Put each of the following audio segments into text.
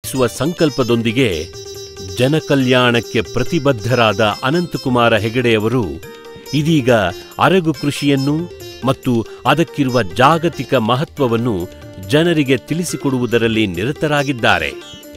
ಹೆಚ್ಚಿಸುವ ಸಂಕಲ್ಪದೊಂದಿಗೆ ಜನಕಲ್ಯಾಣಕ್ಕೆ ಪ್ರತಿಬದ್ಧರಾದ ಅನಂತಕುಮಾರ ಹೆಗಡೆಯವರು ಇದೀಗ ಅರಗು ಕೃಷಿಯನ್ನು ಮತ್ತು ಅದಕ್ಕಿರುವ ಜಾಗತಿಕ ಮಹತ್ವವನ್ನು ಜನರಿಗೆ ತಿಳಿಸಿಕೊಡುವುದರಲ್ಲಿ ನಿರತರಾಗಿದ್ದಾರೆ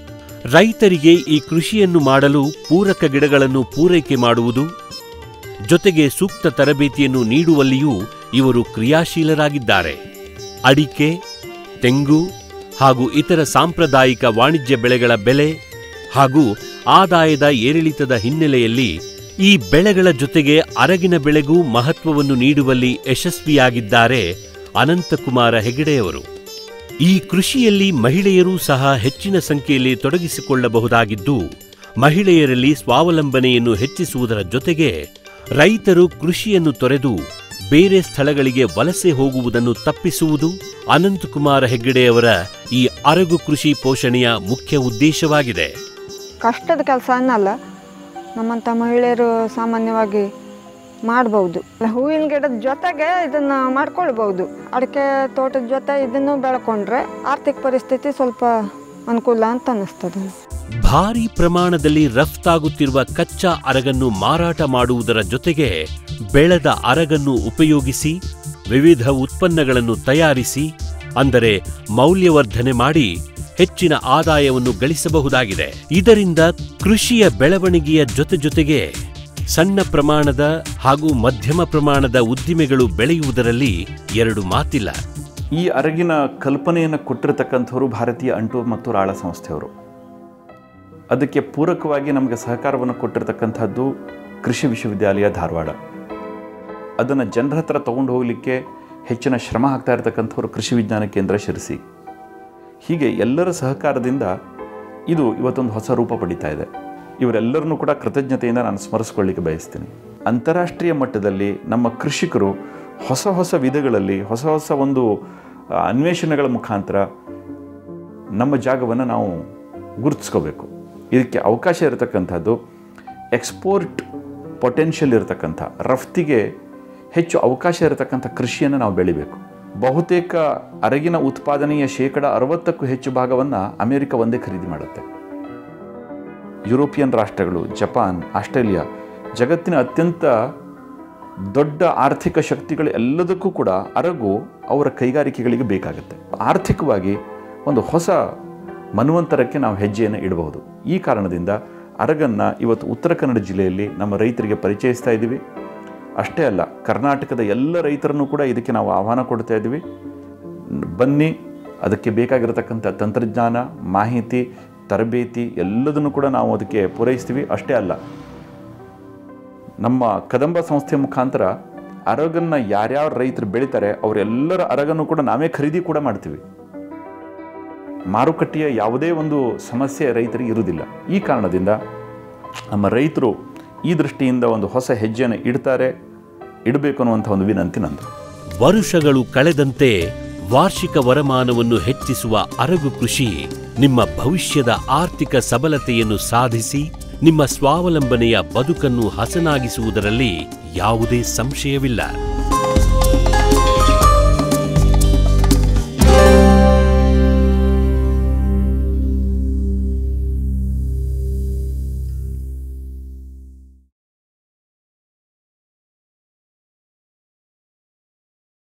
ರೈತರಿಗೆ ಈ ಕೃಷಿಯನ್ನು ಮಾಡಲು ಪೂರಕ ಗಿಡಗಳನ್ನು ಪೂರೈಕೆ ಮಾಡುವುದು ಜೊತೆಗೆ ಸೂಕ್ತ ತರಬೇತಿಯನ್ನು ನೀಡುವಲ್ಲಿಯೂ ಇವರು ಕ್ರಿಯಾಶೀಲರಾಗಿದ್ದಾರೆ ಅಡಿಕೆ ತೆಂಗು ಹಾಗೂ ಇತರ ಸಾಂಪ್ರದಾಯಿಕ ವಾಣಿಜ್ಯ ಬೆಳೆಗಳ ಬೆಲೆ ಹಾಗೂ ಆದಾಯದ ಏರಿಳಿತದ ಹಿನ್ನೆಲೆಯಲ್ಲಿ ಈ ಬೆಳೆಗಳ ಜೊತೆಗೆ ಅರಗಿನ ಬೆಳೆಗೂ ಮಹತ್ವವನ್ನು ನೀಡುವಲ್ಲಿ ಯಶಸ್ವಿಯಾಗಿದ್ದಾರೆ ಅನಂತಕುಮಾರ ಹೆಗಡೆಯವರು ಈ ಕೃಷಿಯಲ್ಲಿ ಮಹಿಳೆಯರೂ ಸಹ ಹೆಚ್ಚಿನ ಸಂಖ್ಯೆಯಲ್ಲಿ ತೊಡಗಿಸಿಕೊಳ್ಳಬಹುದಾಗಿದ್ದು ಮಹಿಳೆಯರಲ್ಲಿ ಸ್ವಾವಲಂಬನೆಯನ್ನು ಹೆಚ್ಚಿಸುವುದರ ಜೊತೆಗೆ ರೈತರು ಕೃಷಿಯನ್ನು ತೊರೆದು ಬೇರೆ ಸ್ಥಳಗಳಿಗೆ ವಲಸೆ ಹೋಗುವುದನ್ನು ತಪ್ಪಿಸುವುದು ಅನಂತಕುಮಾರ ಹೆಗ್ಗಡೆಯವರ ಈ ಅರಗು ಕೃಷಿ ಪೋಷಣೆಯ ಮುಖ್ಯ ಉದ್ದೇಶವಾಗಿದೆ ಕಷ್ಟದ ಕೆಲಸ ಅನ್ನಲ್ಲ ನಮ್ಮಂಥ ಮಹಿಳೆಯರು ಸಾಮಾನ್ಯವಾಗಿ ಮಾಡ್ಬೋದು ಹೂವಿನ ಗಿಡದ ಜೊತೆಗೆ ಇದನ್ನು ಮಾಡ್ಕೊಳ್ಬೋದು ಅಡಿಕೆ ತೋಟದ ಜೊತೆ ಇದನ್ನು ಬೆಳ್ಕೊಂಡ್ರೆ ಆರ್ಥಿಕ ಪರಿಸ್ಥಿತಿ ಸ್ವಲ್ಪ ಅನುಕೂಲ ಅಂತ ಅನ್ನಿಸ್ತದೆ ಭಾರಿ ಪ್ರಮಾಣದಲ್ಲಿ ರಫ್ತಾಗುತ್ತಿರುವ ಕಚ್ಚಾ ಅರಗನ್ನು ಮಾರಾಟ ಮಾಡುವುದರ ಜೊತೆಗೆ ಬೆಳೆದ ಅರಗನ್ನು ಉಪಯೋಗಿಸಿ ವಿವಿಧ ಉತ್ಪನ್ನಗಳನ್ನು ತಯಾರಿಸಿ ಅಂದರೆ ಮೌಲ್ಯವರ್ಧನೆ ಮಾಡಿ ಹೆಚ್ಚಿನ ಆದಾಯವನ್ನು ಗಳಿಸಬಹುದಾಗಿದೆ ಇದರಿಂದ ಕೃಷಿಯ ಬೆಳವಣಿಗೆಯ ಜೊತೆ ಜೊತೆಗೆ ಸಣ್ಣ ಪ್ರಮಾಣದ ಹಾಗೂ ಮಧ್ಯಮ ಪ್ರಮಾಣದ ಉದ್ದಿಮೆಗಳು ಬೆಳೆಯುವುದರಲ್ಲಿ ಎರಡು ಮಾತಿಲ್ಲ ಈ ಅರಗಿನ ಕಲ್ಪನೆಯನ್ನು ಕೊಟ್ಟಿರತಕ್ಕಂಥವರು ಭಾರತೀಯ ಅಂಟು ಮತ್ತು ರಾಳ ಸಂಸ್ಥೆಯವರು ಅದಕ್ಕೆ ಪೂರಕವಾಗಿ ನಮಗೆ ಸಹಕಾರವನ್ನು ಕೊಟ್ಟಿರತಕ್ಕಂಥದ್ದು ಕೃಷಿ ವಿಶ್ವವಿದ್ಯಾಲಯ ಧಾರವಾಡ ಅದನ್ನು ಜನರ ಹತ್ರ ತಗೊಂಡು ಹೋಗಲಿಕ್ಕೆ ಹೆಚ್ಚಿನ ಶ್ರಮ ಹಾಕ್ತಾ ಇರತಕ್ಕಂಥವ್ರು ಕೃಷಿ ವಿಜ್ಞಾನ ಕೇಂದ್ರ ಶಿರಸಿ ಹೀಗೆ ಎಲ್ಲರ ಸಹಕಾರದಿಂದ ಇದು ಇವತ್ತೊಂದು ಹೊಸ ರೂಪ ಪಡೀತಾ ಇದೆ ಇವರೆಲ್ಲರನ್ನೂ ಕೂಡ ಕೃತಜ್ಞತೆಯಿಂದ ನಾನು ಸ್ಮರಿಸ್ಕೊಳ್ಳಿಕ್ಕೆ ಬಯಸ್ತೀನಿ ಅಂತಾರಾಷ್ಟ್ರೀಯ ಮಟ್ಟದಲ್ಲಿ ನಮ್ಮ ಕೃಷಿಕರು ಹೊಸ ಹೊಸ ವಿಧಗಳಲ್ಲಿ ಹೊಸ ಹೊಸ ಒಂದು ಆ, ಅನ್ವೇಷಣೆಗಳ ಮುಖಾಂತರ ನಮ್ಮ ಜಾಗವನ್ನು ನಾವು ಗುರುತಿಸ್ಕೋಬೇಕು ಇದಕ್ಕೆ ಅವಕಾಶ ಇರತಕ್ಕಂಥದ್ದು ಎಕ್ಸ್ಪೋರ್ಟ್ ಪೊಟೆನ್ಷಿಯಲ್ ಇರತಕ್ಕಂಥ ರಫ್ತಿಗೆ ಹೆಚ್ಚು ಅವಕಾಶ ಇರತಕ್ಕಂಥ ಕೃಷಿಯನ್ನು ನಾವು ಬೆಳಿಬೇಕು ಬಹುತೇಕ ಅರಗಿನ ಉತ್ಪಾದನೆಯ ಶೇಕಡ ಅರವತ್ತಕ್ಕೂ ಹೆಚ್ಚು ಭಾಗವನ್ನು ಅಮೆರಿಕ ಒಂದೇ ಖರೀದಿ ಮಾಡುತ್ತೆ ಯುರೋಪಿಯನ್ ರಾಷ್ಟ್ರಗಳು ಜಪಾನ್ ಆಸ್ಟ್ರೇಲಿಯಾ ಜಗತ್ತಿನ ಅತ್ಯಂತ ದೊಡ್ಡ ಆರ್ಥಿಕ ಶಕ್ತಿಗಳು ಎಲ್ಲದಕ್ಕೂ ಕೂಡ ಅರಗು ಅವರ ಕೈಗಾರಿಕೆಗಳಿಗೆ ಬೇಕಾಗುತ್ತೆ ಆರ್ಥಿಕವಾಗಿ ಒಂದು ಹೊಸ ಮನ್ವಂತರಕ್ಕೆ ನಾವು ಹೆಜ್ಜೆಯನ್ನು ಇಡಬಹುದು ಈ ಕಾರಣದಿಂದ ಅರಗನ್ನು ಇವತ್ತು ಉತ್ತರ ಕನ್ನಡ ಜಿಲ್ಲೆಯಲ್ಲಿ ನಮ್ಮ ರೈತರಿಗೆ ಪರಿಚಯಿಸ್ತಾ ಇದ್ದೀವಿ ಅಷ್ಟೇ ಅಲ್ಲ ಕರ್ನಾಟಕದ ಎಲ್ಲ ರೈತರನ್ನು ಕೂಡ ಇದಕ್ಕೆ ನಾವು ಆಹ್ವಾನ ಕೊಡ್ತಾ ಇದ್ದೀವಿ ಬನ್ನಿ ಅದಕ್ಕೆ ಬೇಕಾಗಿರತಕ್ಕಂಥ ತಂತ್ರಜ್ಞಾನ ಮಾಹಿತಿ ತರಬೇತಿ ಎಲ್ಲದನ್ನು ಕೂಡ ನಾವು ಅದಕ್ಕೆ ಪೂರೈಸ್ತೀವಿ ಅಷ್ಟೇ ಅಲ್ಲ ನಮ್ಮ ಕದಂಬ ಸಂಸ್ಥೆ ಮುಖಾಂತರ ಅರಗನ್ನು ಯಾರ್ಯಾವ ರೈತರು ಬೆಳೀತಾರೆ ಅವರೆಲ್ಲರ ಅರಗನ್ನು ಕೂಡ ನಾವೇ ಖರೀದಿ ಕೂಡ ಮಾಡ್ತೀವಿ ಮಾರುಕಟ್ಟೆಯ ಯಾವುದೇ ಒಂದು ಸಮಸ್ಯೆ ರೈತರಿಗೆ ಇರುವುದಿಲ್ಲ ಈ ಕಾರಣದಿಂದ ನಮ್ಮ ರೈತರು ಈ ದೃಷ್ಟಿಯಿಂದ ಒಂದು ಹೊಸ ಹೆಜ್ಜೆಯನ್ನು ಇಡ್ತಾರೆ ಇಡಬೇಕು ಅನ್ನುವಂಥ ಒಂದು ವಿನಂತಿ ನಂದು ವರುಷಗಳು ಕಳೆದಂತೆ ವಾರ್ಷಿಕ ವರಮಾನವನ್ನು ಹೆಚ್ಚಿಸುವ ಅರಗು ಕೃಷಿ ನಿಮ್ಮ ಭವಿಷ್ಯದ ಆರ್ಥಿಕ ಸಬಲತೆಯನ್ನು ಸಾಧಿಸಿ ನಿಮ್ಮ ಸ್ವಾವಲಂಬನೆಯ ಬದುಕನ್ನು ಹಸನಾಗಿಸುವುದರಲ್ಲಿ ಯಾವುದೇ ಸಂಶಯವಿಲ್ಲ